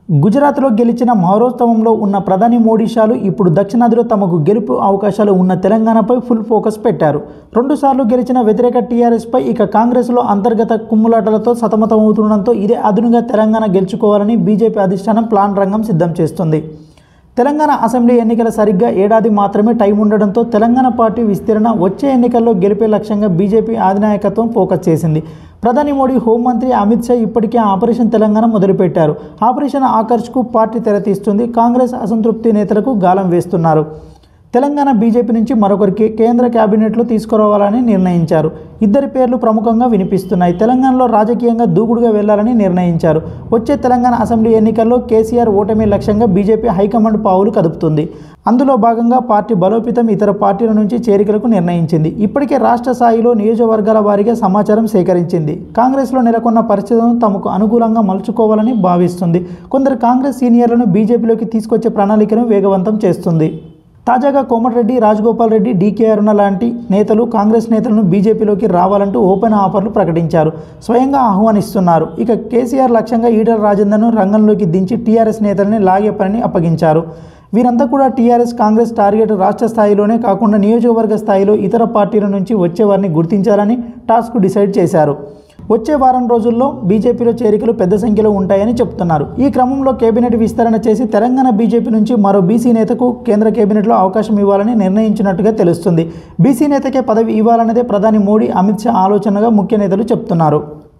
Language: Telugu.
గుజరాత్లో గెలిచిన మహోత్సవంలో ఉన్న ప్రధాని మోడీ షాలు ఇప్పుడు దక్షిణాదిలో తమకు గెలుపు అవకాశాలు ఉన్న తెలంగాణపై ఫుల్ ఫోకస్ పెట్టారు రెండుసార్లు గెలిచిన వ్యతిరేక టీఆర్ఎస్పై ఇక కాంగ్రెస్లో అంతర్గత కుమ్ములాటలతో సతమతమవుతుండడంతో ఇదే అదునుగా తెలంగాణ గెలుచుకోవాలని బీజేపీ అధిష్టానం ప్లాన్ రంగం సిద్ధం చేస్తుంది తెలంగాణ అసెంబ్లీ ఎన్నికల సరిగ్గా ఏడాది మాత్రమే టైం ఉండడంతో తెలంగాణ పార్టీ విస్తరణ వచ్చే ఎన్నికల్లో గెలిపే లక్ష్యంగా బీజేపీ అధినాయకత్వం ఫోకస్ చేసింది ప్రధాని మోడీ హోంమంత్రి అమిత్ షా ఇప్పటికే ఆపరేషన్ తెలంగాణ మొదలుపెట్టారు ఆపరేషన్ ఆకర్ష్కు పార్టీ తెరతీస్తుంది కాంగ్రెస్ అసంతృప్తి నేతలకు గాలం వేస్తున్నారు తెలంగాణ బీజేపీ నుంచి మరొకరికి కేంద్ర కేబినెట్లో తీసుకురావాలని నిర్ణయించారు ఇద్దరి పేర్లు ప్రముఖంగా వినిపిస్తున్నాయి తెలంగాణలో రాజకీయంగా దూకుడుగా వెళ్లాలని నిర్ణయించారు వచ్చే తెలంగాణ అసెంబ్లీ ఎన్నికల్లో కేసీఆర్ ఓటమి లక్ష్యంగా బీజేపీ హైకమాండ్ పావులు కదుపుతుంది అందులో భాగంగా పార్టీ బలోపేతం ఇతర పార్టీల నుంచి చేరికలకు నిర్ణయించింది ఇప్పటికే రాష్ట్ర స్థాయిలో నియోజకవర్గాల వారీగా సమాచారం సేకరించింది కాంగ్రెస్లో నెలకొన్న పరిస్థితులను తమకు అనుకూలంగా మలుచుకోవాలని భావిస్తుంది కొందరు కాంగ్రెస్ సీనియర్లను బీజేపీలోకి తీసుకొచ్చే ప్రణాళికను వేగవంతం చేస్తుంది తాజాగా కోమటిరెడ్డి రాజగోపాల్ రెడ్డి డీకే అరుణ లాంటి నేతలు కాంగ్రెస్ నేతలను బీజేపీలోకి రావాలంటూ ఓపెన్ ఆఫర్లు ప్రకటించారు స్వయంగా ఆహ్వానిస్తున్నారు ఇక కేసీఆర్ లక్ష్యంగా ఈటల రాజేందర్ను రంగంలోకి దించి టీఆర్ఎస్ నేతల్ని లాగే పనిని అప్పగించారు వీరంతా కూడా టీఆర్ఎస్ కాంగ్రెస్ టార్గెట్ రాష్ట్ర స్థాయిలోనే కాకుండా నియోజకవర్గ స్థాయిలో ఇతర పార్టీల నుంచి వచ్చేవారిని గుర్తించాలని టాస్క్ డిసైడ్ చేశారు వచ్చే వారం రోజుల్లో బీజేపీలో చేరికలు పెద్ద సంఖ్యలో ఉంటాయని చెప్తున్నారు ఈ క్రమంలో కేబినెట్ విస్తరణ చేసి తెలంగాణ బీజేపీ నుంచి మరో బీసీ నేతకు కేంద్ర కేబినెట్లో అవకాశం ఇవ్వాలని నిర్ణయించినట్టుగా తెలుస్తుంది బీసీ నేతకే పదవి ఇవ్వాలన్నదే ప్రధాని మోడీ అమిత్ షా ఆలోచనగా ముఖ్య నేతలు చెప్తున్నారు